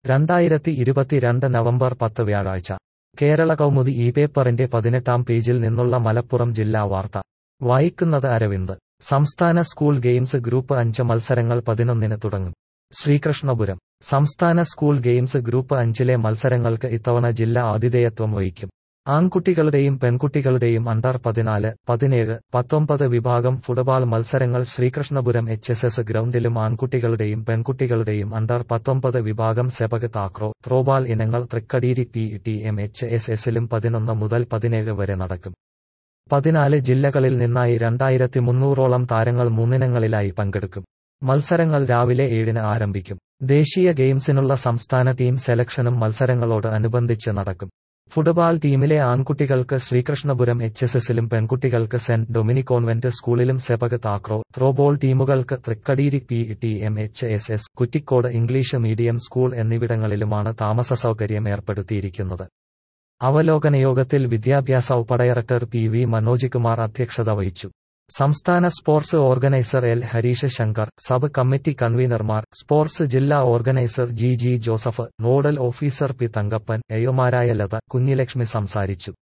രണ്ടായിരത്തി ഇരുപത്തിരണ്ട് നവംബർ പത്ത് വ്യാഴാഴ്ച കേരള കൗമുദി ഈ പേപ്പറിന്റെ പതിനെട്ടാം പേജിൽ നിന്നുള്ള മലപ്പുറം ജില്ലാ വാർത്ത വായിക്കുന്നത് അരവിന്ദ് സംസ്ഥാന സ്കൂൾ ഗെയിംസ് ഗ്രൂപ്പ് അഞ്ച് മത്സരങ്ങൾ പതിനൊന്നിന് തുടങ്ങും ശ്രീകൃഷ്ണപുരം സംസ്ഥാന സ്കൂൾ ഗെയിംസ് ഗ്രൂപ്പ് അഞ്ചിലെ മത്സരങ്ങൾക്ക് ഇത്തവണ ജില്ല ആതിഥേയത്വം വഹിക്കും ആൺകുട്ടികളുടെയും പെൺകുട്ടികളുടെയും അണ്ടർ പതിനാല് പതിനേഴ് പത്തൊമ്പത് വിഭാഗം ഫുട്ബോൾ മത്സരങ്ങൾ ശ്രീകൃഷ്ണപുരം എച്ച് എസ് എസ് ഗ്രൗണ്ടിലും ആൺകുട്ടികളുടെയും പെൺകുട്ടികളുടെയും അണ്ടർ പത്തൊമ്പത് വിഭാഗം സെപക് താക്രോ ത്രോബാൾ ഇനങ്ങൾ Thrikkadeeri P T M H S എസിലും പതിനൊന്ന് മുതൽ പതിനേഴ് വരെ നടക്കും പതിനാല് ജില്ലകളിൽ നിന്നായി രണ്ടായിരത്തി മുന്നൂറോളം താരങ്ങൾ മൂന്നിനങ്ങളിലായി പങ്കെടുക്കും മത്സരങ്ങൾ രാവിലെ ഏഴിന് ആരംഭിക്കും ദേശീയ ഗെയിംസിനുള്ള സംസ്ഥാന ടീം സെലക്ഷനും മത്സരങ്ങളോട് അനുബന്ധിച്ച് നടക്കും ഫുട്ബോൾ ടീമിലെ ആൺകുട്ടികൾക്ക് ശ്രീകൃഷ്ണപുരം എച്ച് എസ് എസിലും പെൺകുട്ടികൾക്ക് സെന്റ് ഡൊമിനിക് കോൺവെന്റ് സ്കൂളിലും സെപക് താക്രോ ത്രോബോൾ ടീമുകൾക്ക് Thrikkadeeri P T M H S S Kuttikode English medium school എന്നിവിടങ്ങളിലുമാണ് താമസ സൗകര്യം ഏർപ്പെടുത്തിയിരിക്കുന്നത് അവലോകന യോഗത്തിൽ വിദ്യാഭ്യാസ ഉപഡയറക്ടർ പി വി മനോജ് കുമാർ അധ്യക്ഷത വഹിച്ചു സംസ്ഥാന sports organiser L Harish Shankar sub committee കൺവീനർമാർ സ്പോർട്സ് ജില്ലാ organiser G G Joseph nodal officer P Thankappan എയോമാരായ ലത കുഞ്ഞിലക്ഷ്മി സംസാരിച്ചു